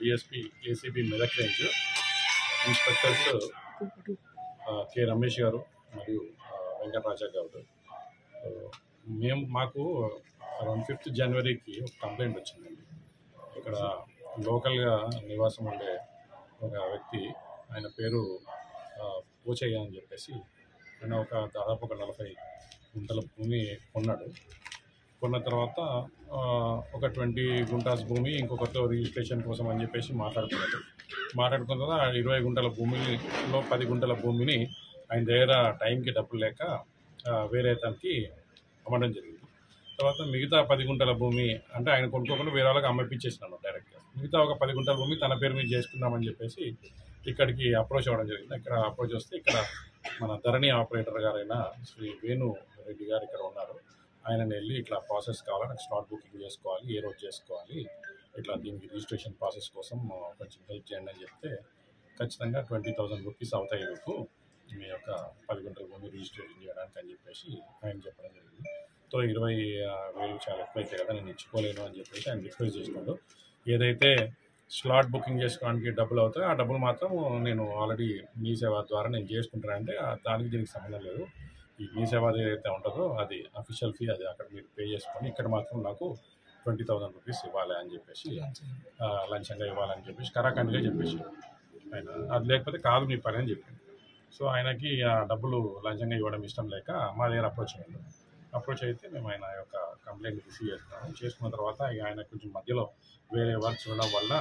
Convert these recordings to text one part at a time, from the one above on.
DSP ACB Medak range inspectors ఆ, K Ramesh గారు మరియు ఆ, వెంకటరాజా గారు ఆ, మేము మాకు అరౌండ్ ఫిఫ్త్ జనవరికి ఒక కంప్లైంట్ వచ్చిందండి ఇక్కడ లోకల్గా నివాసం ఉండే ఒక వ్యక్తి ఆయన పేరు ఆ, పోచయ్య అని చెప్పేసి ఆయన ఒక దాదాపు ఒక నలభై గుంటల భూమి కొన్నాడు కొన్న తర్వాత ఆ, ఒక ట్వంటీ గుంటాస్ భూమి ఇంకొకరితో రిజిస్ట్రేషన్ కోసం అని చెప్పేసి మాట్లాడుకున్నాడు మాట్లాడుకున్న తర్వాత ఆ ఇరవై గుంటల భూమిలో పది గుంటల భూమిని ఆయన దగ్గర టైంకి డబ్బులు లేక ఆ, వేరే అతనికి అమ్మడం జరిగింది తర్వాత మిగతా పది గుంటల భూమి అంటే ఆయన కొనుక్కోకుండా వేరే వాళ్ళకి అమ్మపించేసినాను డైరెక్ట్గా మిగతా ఒక పది గుంటల భూమి తన పేరు మీద చేసుకుందామని చెప్పేసి ఇక్కడికి అప్రోచ్ అవ్వడం జరిగింది ఇక్కడ అప్రోచ్ వస్తే ఇక్కడ మన ధరణి ఆపరేటర్ గారైన శ్రీ వేణు రెడ్డి గారు ఇక్కడ ఉన్నారు ఆయనని వెళ్ళి ఇట్లా ప్రాసెస్ కావాలి నాకు స్లాట్ బుకింగ్ చేసుకోవాలి ఏ రోజు చేసుకోవాలి ఇట్లా దీనికి రిజిస్ట్రేషన్ ప్రాసెస్ కోసం ఆ, కొంచెం హెల్ప్ చేయండి అని చెప్తే ఖచ్చితంగా ట్వంటీ థౌజండ్ రూపీస్ అవుతాయి మీకు మీ యొక్క పది గంటల భూమి రిజిస్ట్రేషన్ చేయడానికి అని చెప్పేసి ఆయన చెప్పడం జరిగింది సో ఇరవై ఆ, వేలు చాలా ఎక్కువ అయితే కదా నేను ఇచ్చుకోలేను అని చెప్పేసి ఆయన రిక్వెస్ట్ చేసుకున్నాడు ఏదైతే స్లాట్ బుకింగ్ చేసుకోవడానికి డబ్బులు అవుతాయో ఆ డబ్బులు మాత్రం నేను ఆల్రెడీ మీ సేవ ద్వారా నేను చేసుకుంటానంటే ఆ దానికి దీనికి సంబంధం లేదు ఈ మీ సేవ ఏదైతే ఉంటుందో అది అఫీషియల్ ఫీ అది అక్కడ మీరు పే చేసుకొని ఇక్కడ మాత్రం నాకు ట్వంటీ థౌసండ్ రూపీస్ ఇవ్వాలి అని చెప్పేసి ఆ, లంచంగా ఇవ్వాలని చెప్పేసి కరాఖండిగా చెప్పేసి ఆయన అది లేకపోతే కాదు మీ పని అని చెప్పింది సో ఆయనకి ఆ డబ్బులు లంచంగా ఇవ్వడం ఇష్టం లేక మా దగ్గర అప్రోచ్ అయ్యాడు అప్రోచ్ అయితే మేము ఆయన యొక్క కంప్లైంట్ రిసీవ్ చేసుకున్నాము చేసుకున్న తర్వాత ఇక ఆయన కొంచెం మధ్యలో వేరే వర్క్స్ ఉండడం వల్ల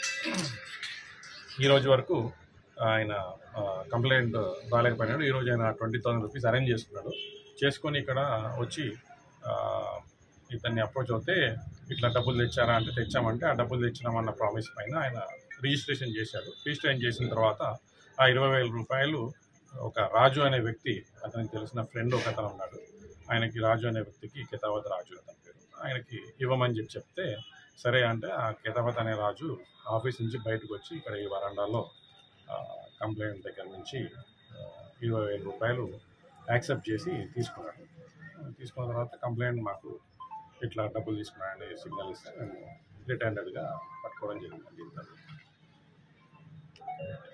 ఈ రోజు వరకు ఆయన ఆ, కంప్లైంట్ రాలేకపోయినాడు ఈరోజు ఆయన ట్వంటీ థౌసండ్ రూపీస్ అరేంజ్ చేసుకున్నాడు చేసుకొని ఇక్కడ వచ్చి ఆ, ఇతన్ని అప్రోచ్ అవుతే ఇట్లా డబ్బులు తెచ్చారా అంటే తెచ్చామంటే ఆ డబ్బులు తెచ్చినామన్న ప్రామిస్ పైన ఆయన రిజిస్ట్రేషన్ చేశాడు రిజిస్ట్రేషన్ చేసిన తర్వాత ఆ ఇరవై వేల రూపాయలు ఒక రాజు అనే వ్యక్తి అతనికి తెలిసిన ఫ్రెండ్ ఒక అతను ఉన్నాడు ఆయనకి రాజు అనే వ్యక్తికి కెతావత్ రాజు అతని పేరు ఆయనకి ఇవ్వమని చెప్పి చెప్తే సరే అంటే ఆ కెతావత్ అనే రాజు ఆఫీస్ నుంచి బయటకు వచ్చి ఇక్కడ ఈ వరండాలో ఆ, కంప్లైంట్ దగ్గర నుంచి ఆ, ఇరవై వేల రూపాయలు యాక్సెప్ట్ చేసి తీసుకున్నాడు తీసుకున్న తర్వాత కంప్లైంట్ మాకు ఇట్లా డబ్బులు తీసుకున్నాడని సిగ్నల్ ఇస్తే మేము రిటర్న్డ్గా పట్టుకోవడం జరిగింది ఇంత